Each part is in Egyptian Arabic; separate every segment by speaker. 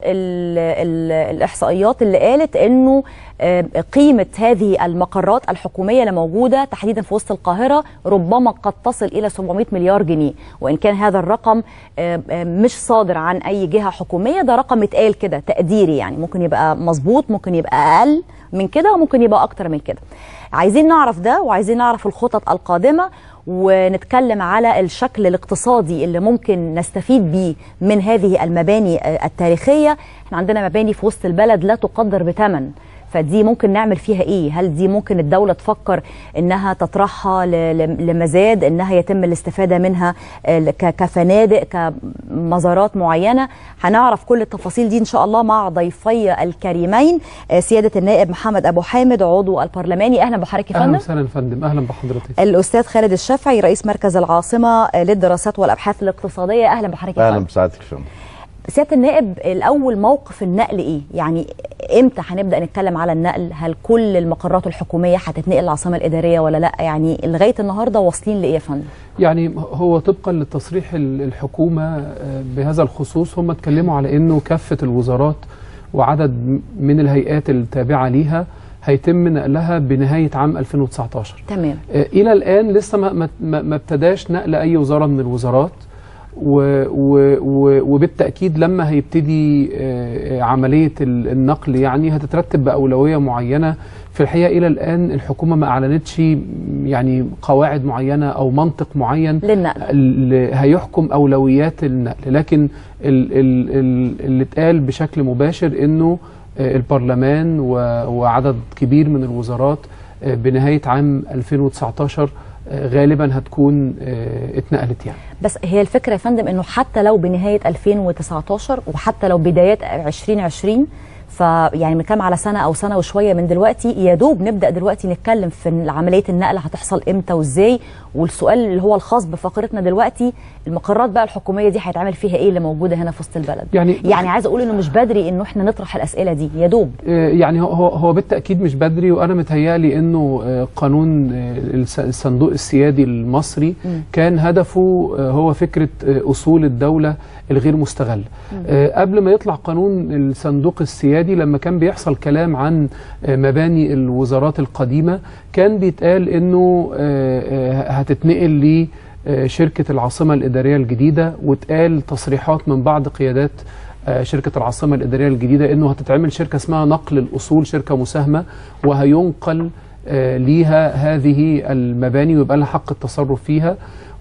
Speaker 1: ال ال الاحصائيات اللي قالت انه آه، قيمه هذه المقرات الحكوميه اللي موجوده تحديدا في وسط القاهره ربما قد تصل الى 700 مليار جنيه وان كان هذا الرقم آه، آه، مش صادر عن اي جهه حكوميه ده رقم اتقال كده تقديري يعني ممكن يبقى مظبوط ممكن يبقى اقل من كده وممكن يبقى اكتر من كده عايزين نعرف ده وعايزين نعرف الخطط القادمه ونتكلم على الشكل الاقتصادي اللي ممكن نستفيد بيه من هذه المباني آه، التاريخية احنا عندنا مباني في وسط البلد لا تقدر بثمن فدي ممكن نعمل فيها ايه هل دي ممكن الدولة تفكر انها تطرحها ل- ل- لمزاد انها يتم الاستفادة منها آه، ك- كفنادق كمزارات معينة هنعرف كل التفاصيل دي ان شاء الله مع ضيفي الكريمين آه، سيادة النائب محمد ابو حامد عضو البرلماني اهلا بحضرتك يا
Speaker 2: اهلا
Speaker 1: فندم
Speaker 2: وسهلا يا فندم اهلا بحضرتك
Speaker 1: الاستاذ خالد الشافعي رئيس مركز العاصمه للدراسات والابحاث الاقتصاديه اهلا بحضرتك يا
Speaker 3: اهلا
Speaker 1: فندم
Speaker 3: بسعادتك يا فندم
Speaker 1: سياده النائب الاول موقف النقل ايه يعني امتى هنبدا نتكلم على النقل هل كل المقرات الحكوميه هتتنقل العاصمه الاداريه ولا لا يعني لغايه النهارده واصلين لايه يا فندم
Speaker 2: يعني هو طبقا لتصريح ال- الحكومه آه، بهذا الخصوص هم اتكلموا على انه كافه الوزارات وعدد من الهيئات التابعه ليها هيتم نقلها بنهايه عام 2019
Speaker 1: تمام
Speaker 2: آه، الى الان لسه ما ما- ما ما ابتداش نقل اي وزاره من الوزارات و و و وبالتاكيد لما هيبتدي آه، آه، عمليه ال- النقل يعني هتترتب باولويه معينه في الحقيقه الى الان الحكومه ما اعلنتش يعني قواعد معينه او منطق معين
Speaker 1: للنقل
Speaker 2: ال- هيحكم اولويات النقل لكن ال- ال- ال- اللي اتقال بشكل مباشر انه آه، البرلمان و- وعدد كبير من الوزارات آه، بنهايه عام 2019 آه، غالبا هتكون آه، اتنقلت يعني
Speaker 1: بس هي الفكره يا فندم انه حتى لو بنهايه 2019 وحتى لو بدايات 2020 فيعني بنتكلم على سنه او سنه وشويه من دلوقتي يا دوب نبدا دلوقتي نتكلم في عمليه النقل هتحصل امتى وازاي والسؤال اللي هو الخاص بفقرتنا دلوقتي المقرات بقى الحكوميه دي هيتعمل فيها ايه اللي موجوده هنا في وسط البلد
Speaker 2: يعني
Speaker 1: يعني عايزه اقول انه مش بدري انه احنا نطرح الاسئله دي يا دوب
Speaker 2: آه، يعني هو- هو هو بالتاكيد مش بدري وانا متهيألي انه آه، قانون آه، الس- الصندوق السيادي المصري
Speaker 1: مم.
Speaker 2: كان هدفه آه، هو فكره آه، اصول الدوله الغير مستغله آه، قبل ما يطلع قانون الصندوق السيادي لما كان بيحصل كلام عن آه، مباني الوزارات القديمه كان بيتقال انه آه، آه، هتتنقل لشركه العاصمه الاداريه الجديده واتقال تصريحات من بعض قيادات آه، شركة العاصمة الإدارية الجديدة إنه هتتعمل شركة اسمها نقل الأصول شركة مساهمة وهينقل آه، ليها هذه المباني ويبقى لها حق التصرف فيها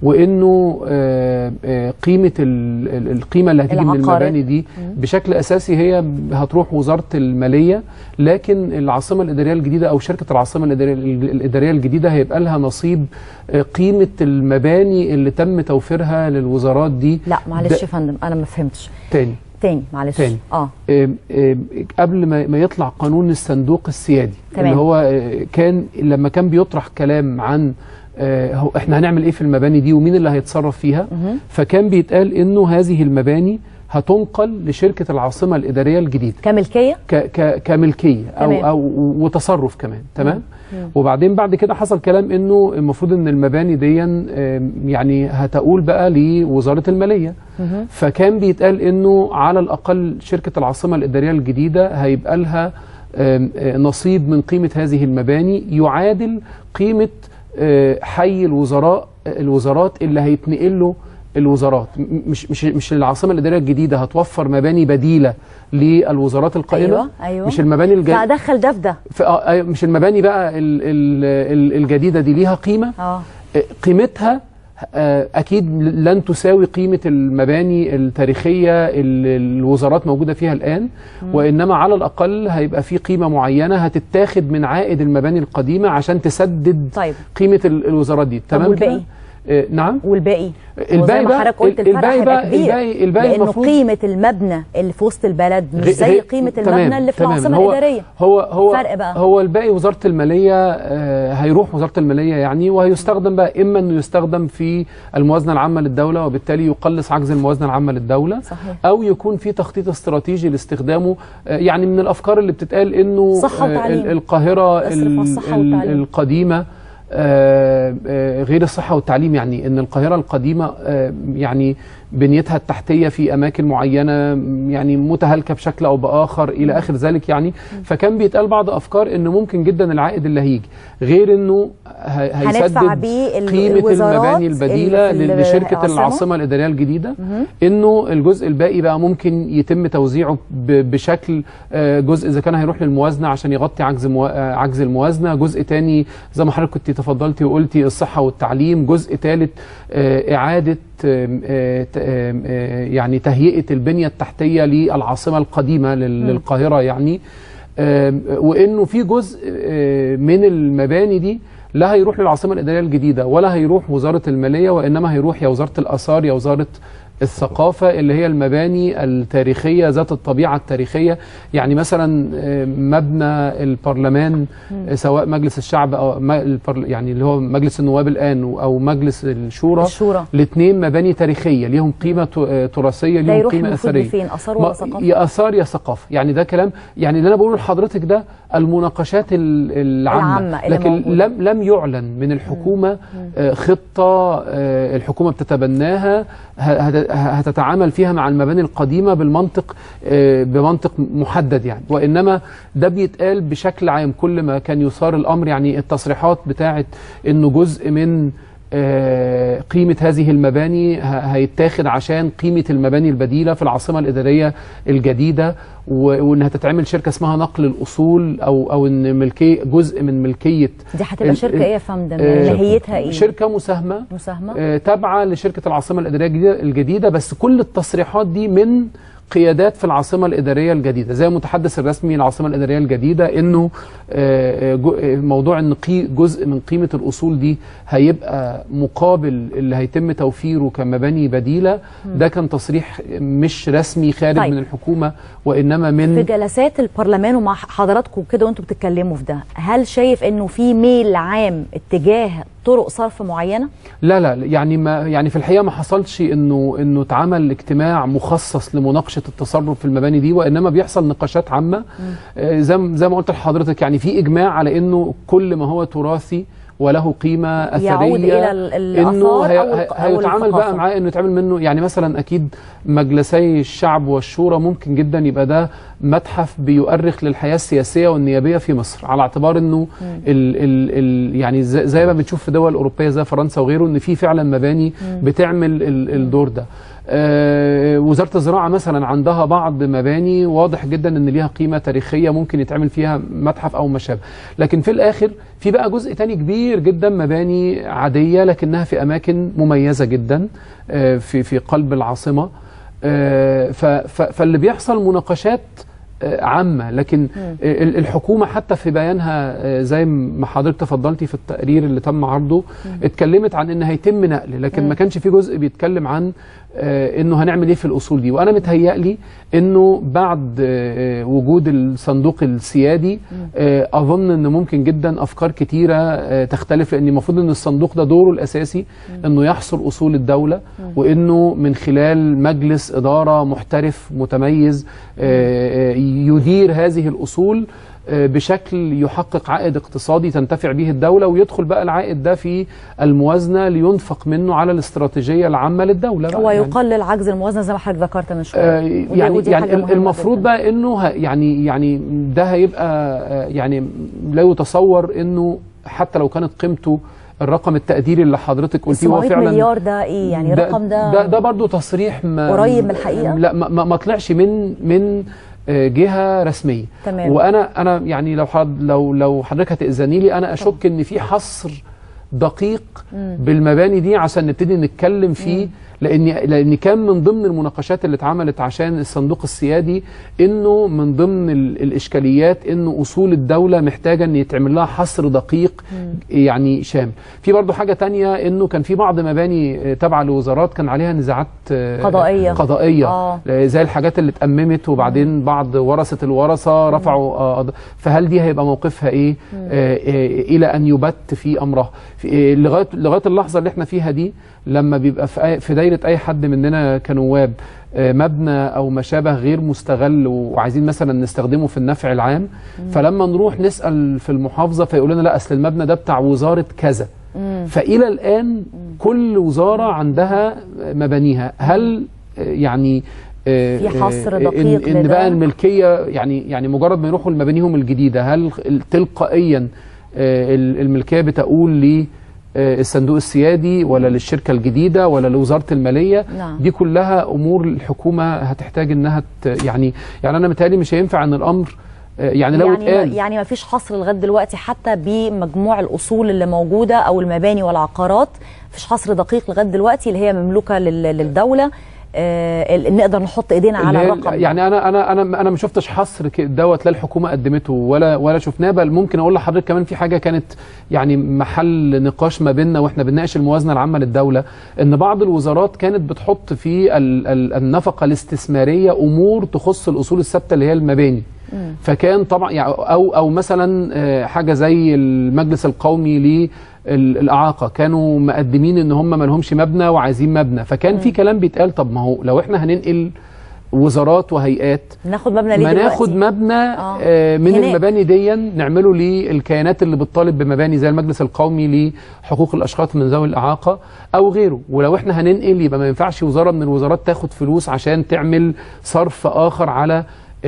Speaker 2: وإنه آه، آه، قيمة ال- ال- القيمة اللي هتيجي من
Speaker 1: العقارات.
Speaker 2: المباني دي بشكل أساسي هي هتروح وزارة المالية لكن العاصمة الإدارية الجديدة أو شركة العاصمة الإدارية الإدارية الجديدة هيبقى لها نصيب آه، قيمة المباني اللي تم توفيرها للوزارات دي
Speaker 1: لا معلش
Speaker 2: ده-
Speaker 1: يا فندم انا ما فهمتش
Speaker 2: تاني
Speaker 1: تاني معلش
Speaker 2: تاني.
Speaker 1: اه
Speaker 2: آم، آم، قبل ما ما يطلع قانون الصندوق السيادي
Speaker 1: تمام.
Speaker 2: اللي هو آه، كان لما كان بيطرح كلام عن آه، هو احنا هنعمل ايه في المباني دي ومين اللي هيتصرف فيها
Speaker 1: مهم.
Speaker 2: فكان بيتقال انه هذه المباني هتنقل لشركه العاصمه الاداريه الجديده
Speaker 1: كملكيه
Speaker 2: ك ك كملكيه او
Speaker 1: تمام.
Speaker 2: او وتصرف كمان تمام
Speaker 1: مم.
Speaker 2: وبعدين بعد كده حصل كلام انه المفروض ان المباني دي آم، يعني هتقول بقى لوزاره الماليه
Speaker 1: مهم.
Speaker 2: فكان بيتقال انه على الاقل شركه العاصمه الاداريه الجديده هيبقى لها آم، آه، نصيب من قيمه هذه المباني يعادل قيمه آه، حي الوزراء الوزارات اللي هيتنقل له الوزارات م- مش مش مش العاصمه الاداريه الجديده هتوفر مباني بديله للوزارات القائمه
Speaker 1: ايوه ايوه
Speaker 2: مش المباني الجديده
Speaker 1: فادخل ده في ده
Speaker 2: مش المباني بقى ال ال ال الجديده دي ليها قيمه
Speaker 1: اه
Speaker 2: قيمتها آه، اكيد لن تساوي قيمه المباني التاريخيه اللي الوزارات موجوده فيها الان وانما على الاقل هيبقى في قيمه معينه هتتاخد من عائد المباني القديمه عشان تسدد
Speaker 1: طيب
Speaker 2: قيمه ال- الوزارات دي تمام
Speaker 1: والباقي؟
Speaker 2: كده؟ آه، نعم
Speaker 1: والباقي
Speaker 2: الباقي
Speaker 1: وزي ما
Speaker 2: بقى-
Speaker 1: حضرتك قلت الفرق
Speaker 2: الباقي
Speaker 1: هيبقى
Speaker 2: بقى-
Speaker 1: كبير
Speaker 2: الباقي- الباقي
Speaker 1: لانه
Speaker 2: المفروض-
Speaker 1: قيمه المبنى اللي في وسط البلد مش
Speaker 2: غي-
Speaker 1: زي
Speaker 2: هي-
Speaker 1: قيمه
Speaker 2: تمام،
Speaker 1: المبنى اللي في
Speaker 2: تمام.
Speaker 1: العاصمه
Speaker 2: هو
Speaker 1: الاداريه
Speaker 2: هو هو
Speaker 1: فرق بقى.
Speaker 2: هو الباقي وزاره الماليه آه، هيروح وزاره الماليه يعني وهيستخدم بقى اما انه يستخدم في الموازنه العامه للدوله وبالتالي يقلص عجز الموازنه العامه للدوله
Speaker 1: صحيح
Speaker 2: او يكون في تخطيط استراتيجي لاستخدامه آه، يعني من الافكار اللي بتتقال انه
Speaker 1: صحة
Speaker 2: آه،
Speaker 1: وتعليم.
Speaker 2: ال- القاهره
Speaker 1: اصرف
Speaker 2: ال-
Speaker 1: على الصحة
Speaker 2: ال-
Speaker 1: والتعليم.
Speaker 2: القديمه آه، آه، غير الصحه والتعليم يعني ان القاهره القديمه آه، يعني بنيتها التحتيه في اماكن معينه يعني متهالكه بشكل او باخر الى اخر ذلك يعني فكان بيتقال بعض افكار ان ممكن جدا العائد اللي هيجي غير انه ه-
Speaker 1: هندفع
Speaker 2: هيسدد
Speaker 1: بيه ال-
Speaker 2: قيمه
Speaker 1: الوزارات
Speaker 2: المباني البديله
Speaker 1: اللي في
Speaker 2: ل- لشركه
Speaker 1: العاصمة.
Speaker 2: العاصمه الاداريه الجديده انه الجزء الباقي بقى ممكن يتم توزيعه ب- بشكل آه، جزء اذا كان هيروح للموازنه عشان يغطي عجز مو... آه، عجز الموازنه جزء تاني زي ما حضرتك كنت تفضلتي وقلتي الصحه والتعليم جزء ثالث اعاده آم، آه، ت- آم، آه، يعني تهيئه البنيه التحتيه للعاصمه القديمه لل- للقاهره يعني آم، وانه في جزء آه، من المباني دي لا هيروح للعاصمه الاداريه الجديده ولا هيروح وزاره الماليه وانما هيروح يا وزاره الاثار يا وزاره الثقافة اللي هي المباني التاريخية ذات الطبيعة التاريخية يعني مثلا آه، مبنى البرلمان آه، سواء مجلس الشعب أو ما- البرل- يعني اللي هو مجلس النواب الآن أو مجلس الشورى
Speaker 1: الشورى
Speaker 2: الاثنين مباني تاريخية ليهم قيمة ت- آه، تراثية
Speaker 1: ده
Speaker 2: ليهم
Speaker 1: يروح
Speaker 2: قيمة
Speaker 1: المفروض
Speaker 2: أثرية
Speaker 1: لفين اثار
Speaker 2: ما-
Speaker 1: ولا ثقافه
Speaker 2: يا اثار يا ثقافه يعني ده كلام يعني اللي انا بقوله لحضرتك ده المناقشات ال- العامه,
Speaker 1: العامة اللي
Speaker 2: لكن
Speaker 1: موجودة.
Speaker 2: لم لم يعلن من الحكومه آه، خطه آه، الحكومه بتتبناها ه- هت- هتتعامل فيها مع المباني القديمه بالمنطق آه، بمنطق محدد يعني وانما ده بيتقال بشكل عام كل ما كان يثار الامر يعني التصريحات بتاعه انه جزء من آه، قيمة هذه المباني ه- هيتاخد عشان قيمة المباني البديلة في العاصمة الإدارية الجديدة و- وإنها تتعمل شركة اسمها نقل الأصول أو أو إن ملكية جزء من ملكية
Speaker 1: دي هتبقى
Speaker 2: ال-
Speaker 1: شركه ايه يا فندم
Speaker 2: آه،
Speaker 1: ماهيتها ايه
Speaker 2: شركة مساهمة
Speaker 1: مساهمه
Speaker 2: آه، تابعة لشركة العاصمة الإدارية الجديدة- الجديدة بس كل التصريحات دي من قيادات في العاصمة الإدارية الجديدة زي المتحدث الرسمي للعاصمة الإدارية الجديدة إنه آه، آه، جو- آه، موضوع إن قي- جزء من قيمة الأصول دي هيبقى مقابل اللي هيتم توفيره كمباني بديلة ده كان تصريح مش رسمي خارج
Speaker 1: طيب.
Speaker 2: من الحكومة وإنما من
Speaker 1: في جلسات البرلمان ومع حضراتكم كده وانتم بتتكلموا في ده هل شايف انه في ميل عام اتجاه طرق صرف معينه
Speaker 2: لا لا لا، يعني ما يعني في الحقيقه ما حصلش انه انه اتعمل اجتماع مخصص لمناقشه التصرف في المباني دي وانما بيحصل نقاشات عامه آه، زي ما- زي ما قلت لحضرتك يعني في اجماع على انه كل ما هو تراثي وله قيمه اثريه
Speaker 1: يعود إلى ال- الآثار
Speaker 2: انه هي
Speaker 1: أو الق- أو
Speaker 2: هيتعامل بقى
Speaker 1: الثقافة.
Speaker 2: معاه انه يتعمل منه يعني مثلا اكيد مجلسي الشعب والشورى ممكن جدا يبقى ده متحف بيؤرخ للحياه السياسيه والنيابيه في مصر على اعتبار انه ال ال ال يعني زي, زي ما بنشوف في دول اوروبيه زي فرنسا وغيره ان في فعلا مباني بتعمل ال الدور ده آه وزاره الزراعه مثلا عندها بعض مباني واضح جدا ان ليها قيمه تاريخيه ممكن يتعمل فيها متحف او ما شابه لكن في الاخر في بقى جزء تاني كبير جدا مباني عاديه لكنها في اماكن مميزه جدا آه في في قلب العاصمه آه ف- ف- فاللي بيحصل مناقشات آه، عامة لكن آه، ال- الحكومة حتى في بيانها آه، زي ما حضرتك تفضلتي في التقرير اللي تم عرضه اتكلمت عن ان هيتم نقل لكن ما كانش في جزء بيتكلم عن آه، انه هنعمل ايه في الاصول دي وانا متهيألي انه بعد آه، وجود الصندوق السيادي آه، اظن ان ممكن جدا افكار كتيره آه، تختلف لان المفروض ان الصندوق ده دوره الاساسي انه يحصر اصول الدوله وانه من خلال مجلس اداره محترف متميز آه، آه، يدير هذه الاصول آه، بشكل يحقق عائد اقتصادي تنتفع به الدوله ويدخل بقى العائد ده في الموازنه لينفق منه على الاستراتيجيه العامه للدوله بقى
Speaker 1: هو
Speaker 2: يعني.
Speaker 1: يقلل عجز الموازنه زي ما حضرتك ذكرت من شويه
Speaker 2: آه،
Speaker 1: ودي-
Speaker 2: يعني
Speaker 1: ودي
Speaker 2: يعني
Speaker 1: حاجة مهمة
Speaker 2: المفروض
Speaker 1: جداً.
Speaker 2: بقى انه ه- يعني يعني ده هيبقى آه، يعني لا يتصور انه حتى لو كانت قيمته الرقم التقديري اللي حضرتك قلتيه هو
Speaker 1: 700
Speaker 2: فعلا
Speaker 1: مليار ده ايه يعني
Speaker 2: ده
Speaker 1: الرقم ده,
Speaker 2: ده, ده برضه تصريح ما
Speaker 1: قريب من الحقيقة؟
Speaker 2: لا ما, ما- ما طلعش من من آه، جهه رسميه
Speaker 1: تمام.
Speaker 2: وانا انا يعني لو حد لو لو حضرتك هتاذني لي انا اشك ان في حصر دقيق بالمباني دي عشان نبتدي نتكلم فيه لان لان كان من ضمن المناقشات اللي اتعملت عشان الصندوق السيادي انه من ضمن ال- الاشكاليات انه اصول الدوله محتاجه ان يتعمل لها حصر دقيق يعني شامل في برضو حاجه تانية انه كان في بعض مباني آه، تابعه لوزارات كان عليها نزاعات آه،
Speaker 1: قضائية.
Speaker 2: قضائيه
Speaker 1: آه.
Speaker 2: آه، زي الحاجات اللي اتأممت وبعدين بعض ورثة الورثة رفعوا آه، قض- فهل دي هيبقى موقفها ايه آه، آه، الى ان يبت في امرها في- آه، لغايه لغايه اللحظه اللي احنا فيها دي لما بيبقى في أي- في دايره اي حد مننا كنواب آه، مبنى او ما شابه غير مستغل وعايزين مثلا نستخدمه في النفع العام فلما نروح نسال في المحافظه فيقول لنا لا اصل المبنى ده بتاع وزاره كذا فالى الان كل وزاره عندها مبانيها هل آه، يعني آه،
Speaker 1: في حصر
Speaker 2: آه،
Speaker 1: دقيق
Speaker 2: ان, إن
Speaker 1: لده؟
Speaker 2: بقى الملكيه يعني يعني مجرد ما يروحوا لمبانيهم الجديده هل تلقائيا آه، ال- الملكيه بتقول ل آه، الصندوق السيادي ولا للشركه الجديده ولا لوزاره الماليه
Speaker 1: نعم.
Speaker 2: دي كلها امور الحكومه هتحتاج انها ت- يعني يعني انا متهيألي مش هينفع ان الامر آه، يعني لو
Speaker 1: يعني
Speaker 2: اتقال
Speaker 1: يعني ما فيش حصر لغايه دلوقتي حتى بمجموع الاصول اللي موجوده او المباني والعقارات مفيش حصر دقيق لغايه دلوقتي اللي هي مملوكه لل- للدوله آه ال- نقدر نحط ايدينا على
Speaker 2: اللي هي-
Speaker 1: الرقم
Speaker 2: يعني انا انا انا انا ما شفتش حصر ك- دوت لا الحكومه قدمته ولا ولا شفناه بل ممكن اقول لحضرتك كمان في حاجه كانت يعني محل نقاش ما بيننا واحنا بنناقش الموازنه العامه للدوله ان بعض الوزارات كانت بتحط في ال- ال- النفقه الاستثماريه امور تخص الاصول الثابته اللي هي المباني فكان طبعا يعني او او مثلا آه، حاجه زي المجلس القومي للاعاقه كانوا مقدمين ان هم ما لهمش مبنى وعايزين مبنى فكان في كلام بيتقال طب ما هو لو احنا هننقل وزارات وهيئات
Speaker 1: ناخد مبنى ليه
Speaker 2: ما
Speaker 1: دلوقتي
Speaker 2: ناخد مبنى
Speaker 1: آه.
Speaker 2: آه من
Speaker 1: هناك.
Speaker 2: المباني دي نعمله للكيانات اللي بتطالب بمباني زي المجلس القومي لحقوق الاشخاص من ذوي الاعاقه او غيره ولو احنا هننقل يبقى ما ينفعش وزاره من الوزارات تاخد فلوس عشان تعمل صرف اخر على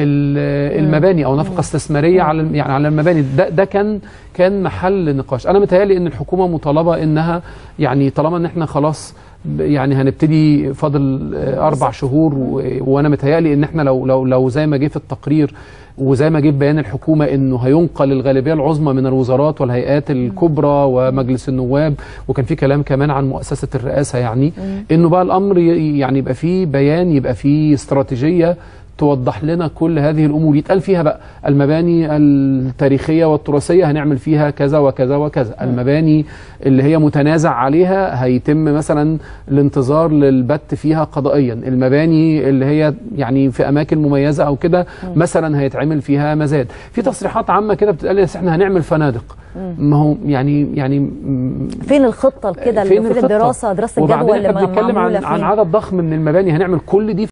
Speaker 2: ال- المباني او نفقه استثماريه على يعني على المباني ده ده كان كان محل نقاش انا متهيألي ان الحكومه مطالبه انها يعني طالما ان احنا خلاص ب- يعني هنبتدي فاضل آه، اربع شهور و- وانا متهيألي ان احنا لو لو لو زي ما جه في التقرير وزي ما جه في بيان الحكومه انه هينقل الغالبيه العظمى من الوزارات والهيئات الكبرى ومجلس النواب وكان في كلام كمان عن مؤسسه الرئاسه يعني انه بقى الامر ي- يعني يبقى فيه بيان يبقى فيه استراتيجيه توضح لنا كل هذه الامور يتقال فيها بقى المباني التاريخيه والتراثيه هنعمل فيها كذا وكذا وكذا المباني اللي هي متنازع عليها هيتم مثلا الانتظار للبت فيها قضائيا المباني اللي هي يعني في اماكن مميزه او كده مثلا هيتعمل فيها مزاد في تصريحات عامه كده بتتقال بس احنا هنعمل فنادق ما هو يعني يعني م-
Speaker 1: فين الخطه كده
Speaker 2: فين
Speaker 1: فين
Speaker 2: الخطة؟
Speaker 1: الدراسه دراسه
Speaker 2: وبعدين
Speaker 1: الجدوى اللي
Speaker 2: احنا بنتكلم
Speaker 1: معموله
Speaker 2: عن عن
Speaker 1: فين
Speaker 2: عدد ضخم من المباني هنعمل كل دي